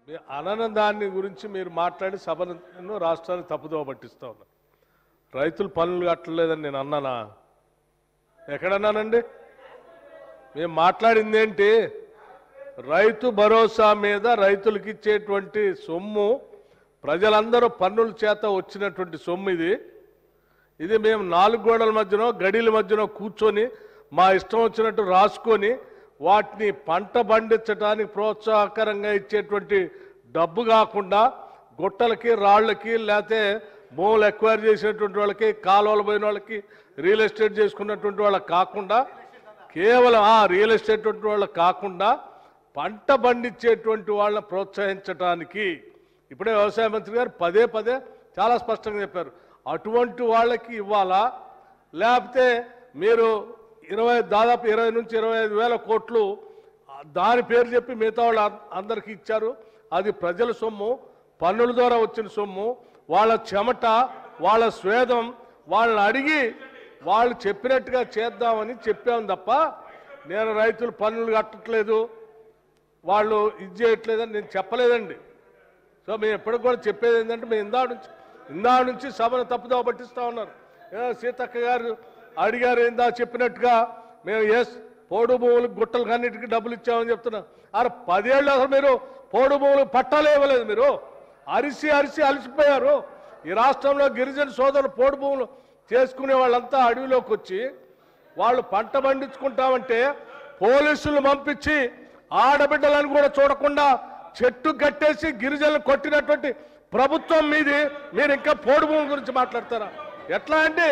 మీ అనన దాన్ని గురించి మీరు మాట్లాడి సభను రాష్ట్రాన్ని తప్పుదోవ పట్టిస్తా ఉన్నారు రైతులు పనులు కట్టలేదని నేను అన్నానా ఎక్కడన్నానండి మేము మాట్లాడింది ఏంటి రైతు భరోసా మీద రైతులకు ఇచ్చేటువంటి సొమ్ము ప్రజలందరూ పన్నుల చేత వచ్చినటువంటి సొమ్ము ఇది ఇది మేము నాలుగు గోడల మధ్యనో గడిల మధ్యనో కూర్చొని మా ఇష్టం వచ్చినట్టు రాసుకొని వాటిని పంట పండించడానికి ప్రోత్సాహకరంగా ఇచ్చేటువంటి డబ్బు కాకుండా గుట్టలకి రాళ్ళకి లేకపోతే భూములు ఎక్వైర్ చేసినటువంటి వాళ్ళకి కాలువలు పోయిన వాళ్ళకి రియల్ ఎస్టేట్ చేసుకున్నటువంటి వాళ్ళకి కాకుండా కేవలం ఆ రియల్ ఎస్టేట్ వాళ్ళకి కాకుండా పంట పండించేటువంటి వాళ్ళని ప్రోత్సహించడానికి ఇప్పుడే వ్యవసాయ మంత్రి గారు పదే పదే చాలా స్పష్టంగా చెప్పారు అటువంటి వాళ్ళకి ఇవ్వాలా లేకపోతే మీరు ఇరవై దాదాపు ఇరవై నుంచి ఇరవై ఐదు వేల కోట్లు ఆ, దాని పేరు చెప్పి మిగతా వాళ్ళు అం- అందరికీ ఇచ్చారు అది ప్రజల సొమ్ము పన్నుల ద్వారా వచ్చిన సొమ్ము వాళ్ళ చెమట వాళ్ళ స్వేదం వాళ్ళని అడిగి వాళ్ళు చెప్పినట్టుగా చేద్దామని చెప్పాం తప్ప నేను రైతులు పన్నులు కట్టట్లేదు వాళ్ళు ఇది చేయట్లేదని నేను చెప్పలేదండి సో మేము ఎప్పటికి కూడా చెప్పేది ఏంటంటే మేము ఇందా నుంచి ఇందా నుంచి సభను తప్పుదోవ పట్టిస్తా ఉన్నారు ఏదో సీతక్క గారు అడిగారు ఇందా చెప్పినట్టుగా మేము ఎస్ పోడు భూములు గుట్టలకు అన్నిటికీ డబ్బులు ఇచ్చామని చెప్తున్నాం అరే పదేళ్ళు అసలు మీరు పోడు భూములు పట్టాలే ఇవ్వలేదు మీరు అరిసి అరిసి అలసిపోయారు ఈ రాష్ట్రంలో గిరిజన సోదరులు పోడు భూములు చేసుకునే వాళ్ళంతా అడవిలోకి వచ్చి వాళ్ళు పంట పండించుకుంటామంటే పోలీసులు పంపించి ఆడబిడ్డలను కూడా చూడకుండా చెట్టు కట్టేసి గిరిజనులు కొట్టినటువంటి ప్రభుత్వం మీది మీరు ఇంకా పోడు భూమి గురించి మాట్లాడతారా ఎట్లా అంటే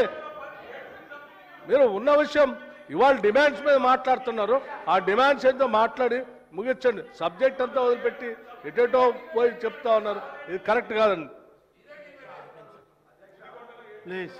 మీరు ఉన్న విషయం ఇవాళ డిమాండ్స్ మీద మాట్లాడుతున్నారు ఆ డిమాండ్స్ ఏంటో మాట్లాడి ముగించండి సబ్జెక్ట్ అంతా వదిలిపెట్టి ఎటేటో పోయి చెప్తా ఉన్నారు ఇది కరెక్ట్ కాదండి ప్లీజ్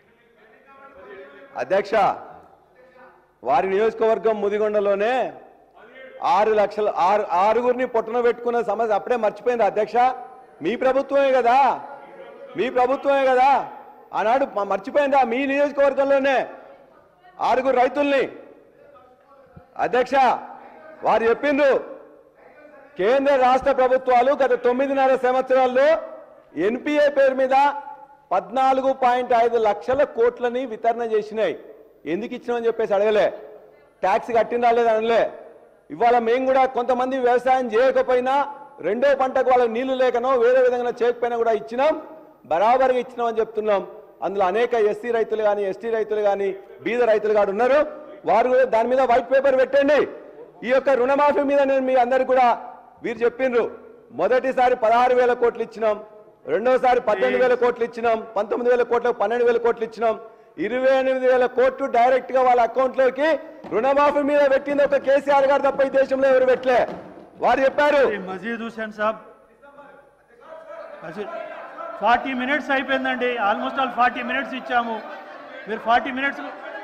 అధ్యక్ష వారి నియోజకవర్గం ముదిగొండలోనే ఆరు లక్షల ఆరు ఆరుగురిని పొట్టన పెట్టుకున్న సమస్య అప్పుడే మర్చిపోయింది అధ్యక్ష మీ ప్రభుత్వమే కదా మీ ప్రభుత్వమే కదా ఆనాడు మ- మర్చిపోయిందా మీ నియోజకవర్గంలోనే ఆరుగురు రైతుల్ని అధ్యక్ష వారు చెప్పిండ్రు కేంద్ర రాష్ట్ర ప్రభుత్వాలు గత తొమ్మిదిన్నర సంవత్సరాల్లో ఎన్పిఏ పేరు మీద పద్నాలుగు పాయింట్ ఐదు లక్షల కోట్లని వితరణ చేసినాయి ఎందుకు ఇచ్చినామని చెప్పేసి అడగలే ట్యాక్స్ కట్టిందా లేదా అనలే ఇవాళ మేము కూడా కొంతమంది వ్యవసాయం చేయకపోయినా రెండో పంటకు వాళ్ళకి నీళ్లు లేకనో వేరే విధంగా చేయకపోయినా కూడా ఇచ్చినాం బరాబర్గా ఇచ్చినామని చెప్తున్నాం అందులో అనేక ఎస్సీ రైతులు కానీ ఎస్టీ రైతులు కానీ బీద రైతులు కానీ ఉన్నారు వారు కూడా దాని మీద వైట్ పేపర్ పెట్టండి ఈ యొక్క రుణమాఫీ మీద నేను మీ అందరికి కూడా వీరు చెప్పిండ్రు మొదటిసారి పదహారు వేల కోట్లు ఇచ్చినాం రెండోసారి పద్దెనిమిది వేల కోట్లు ఇచ్చినాం పంతొమ్మిది వేల కోట్లకు పన్నెండు వేల కోట్లు ఇచ్చినాం ఇరవై ఎనిమిది వేల కోట్లు డైరెక్ట్ గా వాళ్ళ అకౌంట్ లోకి రుణమాఫీ మీద పెట్టింది ఒక కేసీఆర్ గారు తప్ప ఈ దేశంలో ఎవరు పెట్టలే వారు చెప్పారు మజీద్ హుసేన్ సాబ్ మజీద్ ఫార్టీ మినిట్స్ అయిపోయిందండి ఆల్మోస్ట్ ఆల్ ఫార్టీ మినిట్స్ ఇచ్చాము మీరు ఫార్టీ మినిట్స్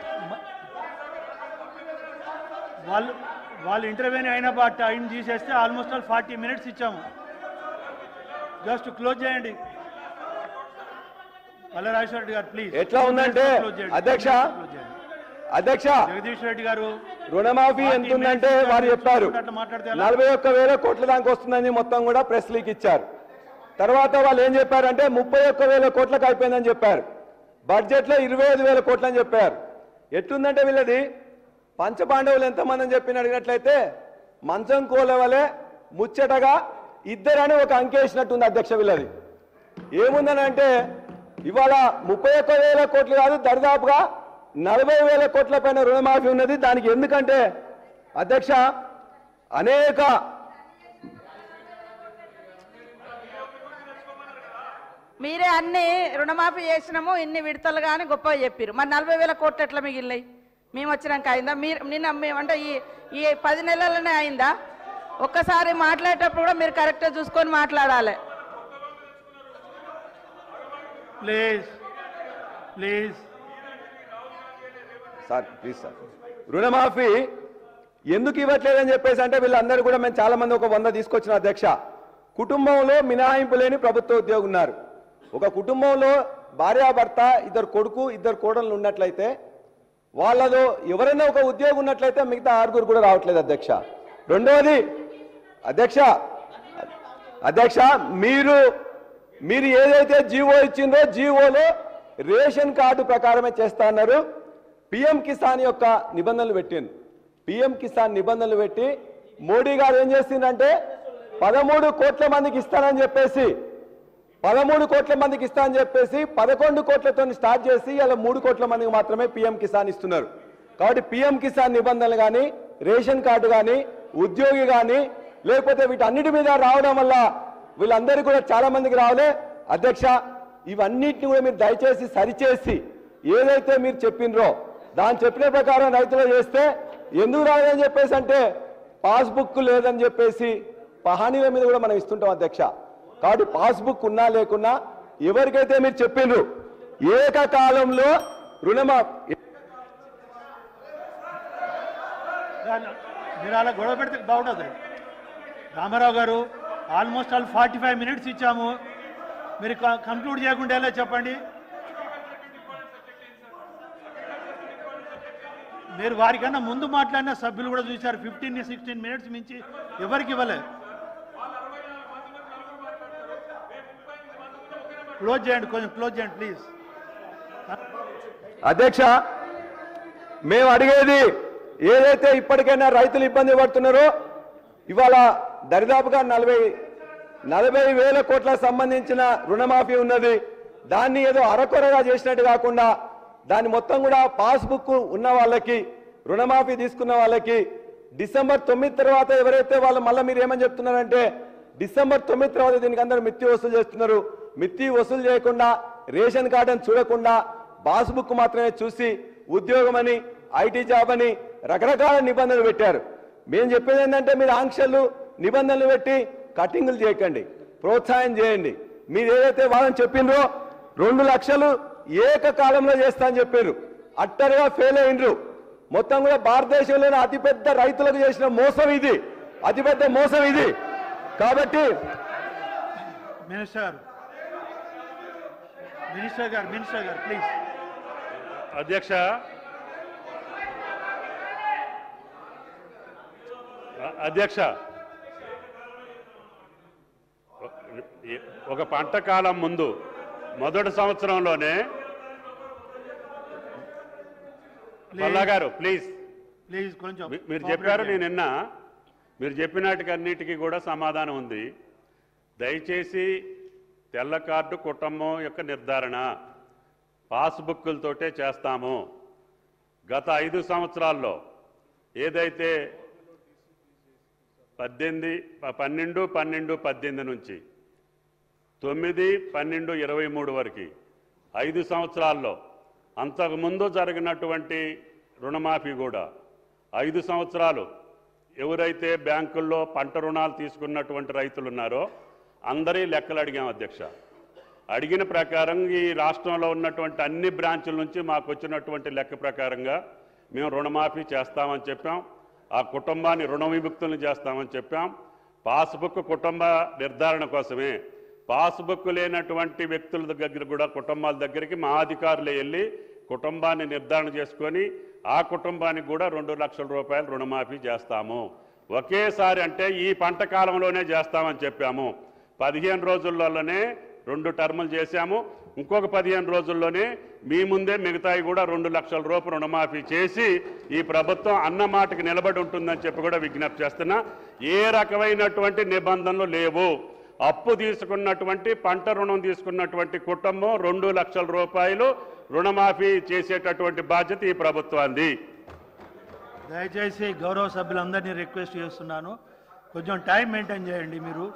వాళ్ళు వాళ్ళు ఇంటర్వ్యూని అయిన టైం తీసేస్తే ఆల్మోస్ట్ ఆల్ ఫార్టీ మినిట్స్ ఇచ్చాము జస్ట్ క్లోజ్ చేయండి మల్లరాజేశ్వర రెడ్డి గారు ప్లీజ్ ఎట్లా ఉందంటే, అధ్యక్ష, అధ్యక్ష జగదీష్ రెడ్డి గారు రుణమాఫీ ఎంత ఉందంటే వారు చెప్పారు అట్లా మాట్లాడితే ఎలా? నలభై ఒక్క వేల కోట్ల దాకా వస్తుందని మొత్తం కూడా ప్రెస్ లీక్ ఇచ్చారు తర్వాత వాళ్ళు ఏం చెప్పారంటే ముప్పై ఒక్క వేల కోట్లకు అయిపోయిందని చెప్పారు బడ్జెట్ లో ఇరవై ఐదు వేల కోట్లు అని చెప్పారు ఎట్లుందంటే వీళ్ళది పంచపాండవులు ఎంతమంది అని చెప్పి అడిగినట్లయితే మంచం కోలవలే ముచ్చటగా ఇద్దరని ఒక అంకె వేసినట్టుంది అధ్యక్ష వీళ్ళది ఏముందని అంటే ఇవాళ ముప్పై ఒక్క వేల కోట్లు కాదు దరిదాపుగా నలభై వేల కోట్ల పైన రుణమాఫీ ఉన్నది దానికి ఎందుకంటే అధ్యక్ష అనేక మీరే అన్ని రుణమాఫీ చేసినాము ఇన్ని విడతలు కానీ గొప్పగా చెప్పారు మరి నలభై వేల కోట్లు ఎట్లా మిగిలినాయి మేము వచ్చినాక అయిందా మీరు నిన్న మేము అంటే ఈ ఈ పది నెలలనే అయిందా ఒక్కసారి మాట్లాడేటప్పుడు కూడా మీరు కరెక్ట్గా చూసుకొని మాట్లాడాలి please please sir please sir రుణమాఫీ ఎందుకు ఇవ్వట్లేదని చెప్పేసి అంటే వీళ్ళందరూ కూడా మేము చాలా మంది ఒక వంద తీసుకొచ్చిన అధ్యక్ష కుటుంబంలో మినహాయింపు లేని ప్రభుత్వ ఉద్యోగి ఉన్నారు ఒక కుటుంబంలో భార్యాభర్త ఇద్దరు కొడుకు ఇద్దరు కోడళ్ళు ఉన్నట్లయితే వాళ్ళలో ఎవరైనా ఒక ఉద్యోగం ఉన్నట్లయితే మిగతా ఆరుగురు కూడా రావట్లేదు అధ్యక్ష రెండవది అధ్యక్ష అధ్యక్ష మీరు మీరు ఏదైతే జీవో ఇచ్చిందో జీవోలో రేషన్ కార్డు ప్రకారమే చేస్తా అన్నారు పిఎం కిసాన్ యొక్క నిబంధనలు పెట్టింది పిఎం కిసాన్ నిబంధనలు పెట్టి మోడీ గారు ఏం చేసిందంటే పదమూడు కోట్ల మందికి ఇస్తానని చెప్పేసి పదమూడు కోట్ల మందికి ఇస్తా అని చెప్పేసి పదకొండు కోట్లతో స్టార్ట్ చేసి ఇలా మూడు కోట్ల మందికి మాత్రమే పిఎం కిసాన్ ఇస్తున్నారు కాబట్టి పిఎం కిసాన్ నిబంధనలు కానీ రేషన్ కార్డు కానీ ఉద్యోగి కానీ లేకపోతే వీటన్నిటి మీద రావడం వల్ల వీళ్ళందరికీ కూడా చాలా మందికి రావాలే అధ్యక్ష ఇవన్నిటిని కూడా మీరు దయచేసి సరిచేసి ఏదైతే మీరు చెప్పినరో దాని చెప్పిన ప్రకారం రైతులు చేస్తే ఎందుకు రాలేదని చెప్పేసి అంటే పాస్బుక్ లేదని చెప్పేసి పహానీల మీద కూడా మనం ఇస్తుంటాం అధ్యక్ష కాబట్టి పాస్బుక్ ఉన్నా లేకున్నా ఎవరికైతే మీరు చెప్పిండ్రు ఏకకాలంలో రుణమా దాన్ని- మీరు అలా గొడవ పెడితే బాగుంటుంది Ramarao garu almost all forty five minutes ఇచ్చాము మీరు కంక్లూడ్ చేయకుండా ఎలా చెప్పండి మీరు వారికన్నా ముందు మాట్లాడిన సభ్యులు కూడా చూశారు ఫిఫ్టీన్ సిక్స్టీన్ మినిట్స్ మించి ఎవరికి ఇవ్వలే క్లోజ్ చేయండి కొంచెం క్లోజ్ చేయండి ప్లీజ్ అధ్యక్ష మేము అడిగేది ఏదైతే ఇప్పటికైనా రైతులు ఇబ్బంది పడుతున్నారో ఇవాళ దరిదాపుగా నలభై నలభై వేల కోట్లకు సంబంధించిన రుణమాఫీ ఉన్నది దాన్ని ఏదో అరకొరగా చేసినట్టు కాకుండా దాన్ని మొత్తం కూడా పాస్బుక్ ఉన్న వాళ్ళకి రుణమాఫీ తీసుకున్న వాళ్ళకి డిసెంబర్ తొమ్మిది తర్వాత ఎవరైతే వాళ్ళు మళ్ళీ మీరు ఏమని చెప్తున్నారంటే డిసెంబర్ తొమ్మిది తర్వాత దీనికి అందరూ మిత్తి వసూలు చేస్తున్నారు మిత్తి వసూలు చేయకుండా రేషన్ కార్డు అని చూడకుండా పాస్బుక్ మాత్రమే చూసి ఉద్యోగం అని ఐటీ జాబ్ అని రకరకాల నిబంధనలు పెట్టారు మేము చెప్పేది ఏంటంటే మీరు ఆంక్షలు నిబంధనలు పెట్టి కటింగులు చేయకండి ప్రోత్సాహం చేయండి మీరు ఏదైతే వాళ్ళని చెప్పిండ్రో రెండు లక్షలు ఏకకాలంలో చేస్తా అని చెప్పారు అట్టరుగా ఫెయిల్ అయినరు మొత్తం కూడా భారతదేశంలోనే అతిపెద్ద రైతులకు చేసిన మోసం ఇది అతిపెద్ద మోసం ఇది కాబట్టి మినిస్టర్ గారు మినిస్టర్ గారు మినిస్టర్ గారు ప్లీజ్ అధ్యక్ష అ- అధ్యక్ష ఒక పంట కాలం ముందు మొదటి సంవత్సరంలోనే పల్లా గారు ప్లీజ్ ప్లీజ్ కొంచెం మీ- మీరు cooperate చెప్పారు చేయండి. నేను నిన్న మీరు చెప్పినట్టుగా అన్నిటికీ కూడా సమాధానం ఉంది దయచేసి తెల్ల కార్డు కుటుంబం యొక్క నిర్ధారణ పాస్బుక్కులతోటే చేస్తాము గత ఐదు సంవత్సరాల్లో ఏదైతే పద్దెనిమిది ప- పన్నెండు పన్నెండు పద్దెనిమిది నుంచి తొమ్మిది పన్నెండు ఇరవై మూడు వరకు ఐదు సంవత్సరాల్లో అంతకుముందు జరిగినటువంటి రుణమాఫీ కూడా ఐదు సంవత్సరాలు ఎవరైతే బ్యాంకుల్లో పంట రుణాలు తీసుకున్నటువంటి రైతులు ఉన్నారో అందరి లెక్కలు అడిగాం అధ్యక్ష అడిగిన ప్రకారం ఈ రాష్ట్రంలో ఉన్నటువంటి అన్ని బ్రాంచుల నుంచి మాకు వచ్చినటువంటి లెక్క ప్రకారంగా మేము రుణమాఫీ చేస్తామని చెప్పాం ఆ కుటుంబాన్ని రుణ విముక్తులను చేస్తామని చెప్పాం పాస్బుక్ కుటుంబ నిర్ధారణ కోసమే పాస్బుక్ లేనటువంటి వ్యక్తుల దగ్గర కూడా కుటుంబాల దగ్గరికి మా అధికారులే వెళ్ళి కుటుంబాన్ని నిర్ధారణ చేసుకొని ఆ కుటుంబానికి కూడా రెండు లక్షల రూపాయలు రుణమాఫీ చేస్తాము ఒకేసారి అంటే ఈ పంట కాలంలోనే చేస్తామని చెప్పాము పదిహేను రోజుల్లోనే రెండు టర్ములు చేశాము ఇంకొక పదిహేను రోజుల్లోనే మీ ముందే మిగతాయి కూడా రెండు లక్షల రూపాయలు రుణమాఫీ చేసి ఈ ప్రభుత్వం అన్న మాటకి నిలబడి ఉంటుందని చెప్పి కూడా విజ్ఞప్తి చేస్తున్నా ఏ రకమైనటువంటి నిబంధనలు లేవు అప్పు తీసుకున్నటువంటి పంట రుణం తీసుకున్నటువంటి కుటుంబం రెండు లక్షల రూపాయలు రుణమాఫీ చేసేటటువంటి బాధ్యత ఈ ప్రభుత్వాన్ని దయచేసి గౌరవ సభ్యులందరినీ రిక్వెస్ట్ చేస్తున్నాను కొంచెం టైం మెయింటైన్ చేయండి మీరు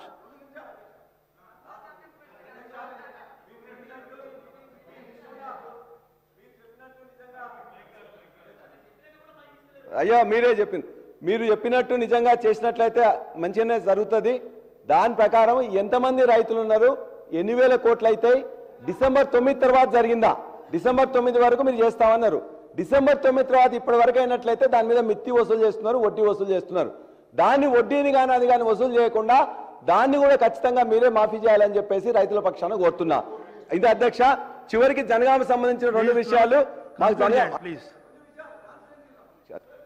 అయ్యా మీరే చెప్పింది మీరు చెప్పినట్టు నిజంగా చేసినట్లయితే మంచిగానే జరుగుతుంది దాని ప్రకారం ఎంతమంది రైతులు ఉన్నారు ఎన్ని వేల కోట్లు అవుతాయి డిసెంబర్ తొమ్మిది తర్వాత జరిగిందా డిసెంబర్ తొమ్మిది వరకు మీరు చేస్తామన్నారు డిసెంబర్ తొమ్మిది తర్వాత ఇప్పటి వరకు అయినట్లయితే దాని మీద మిత్తి వసూలు చేస్తున్నారు వడ్డీ వసూలు చేస్తున్నారు దాన్ని వడ్డీని కానీ అది కానీ వసూలు చేయకుండా దాన్ని కూడా ఖచ్చితంగా మీరే మాఫీ చేయాలని చెప్పేసి రైతుల పక్షాన కోరుతున్నా ఇది అధ్యక్ష చివరికి జనగామ సంబంధించిన రెండు విషయాలు మాకు జనగామ ప్లీజ్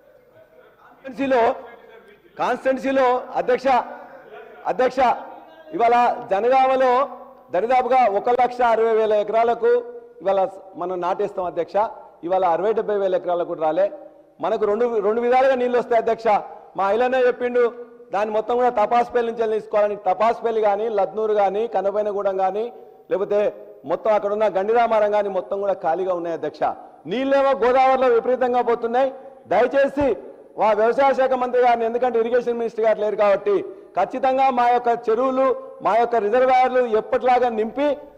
కాన్స్టిట్యున్సీలో కాన్స్టిట్యున్సీలో అధ్యక్ష అధ్యక్ష ఇవాళ జనగామలో దరిదాపుగా ఒక లక్ష అరవై వేల ఎకరాలకు ఇవాళ మనం నాటేస్తాం అధ్యక్ష ఇవాళ అరవై డెబ్బై వేల ఎకరాలకు కూడా రాలే మనకు రెండు రెండు విధాలుగా నీళ్ళు వస్తాయి అధ్యక్ష మా ఐలనే చెప్పిండు దాన్ని మొత్తం కూడా తపాస్పల్లి నుంచి వెళ్ళి తీసుకోవాలని తపాస్పల్లి కానీ లద్నూరు కానీ కనపైనగూడెం కానీ లేకపోతే మొత్తం అక్కడ ఉన్న గండిరామారం కానీ మొత్తం కూడా ఖాళీగా ఉన్నాయి అధ్యక్ష నీళ్ళేమో గోదావరిలో విపరీతంగా పోతున్నాయి దయచేసి మా వ్యవసాయ శాఖ మంత్రి గారిని ఎందుకంటే ఇరిగేషన్ మినిస్టర్ గారు లేరు కాబట్టి ఖచ్చితంగా మా యొక్క చెరువులు మా యొక్క రిజర్వాయర్లు ఎప్పటిలాగా నింపి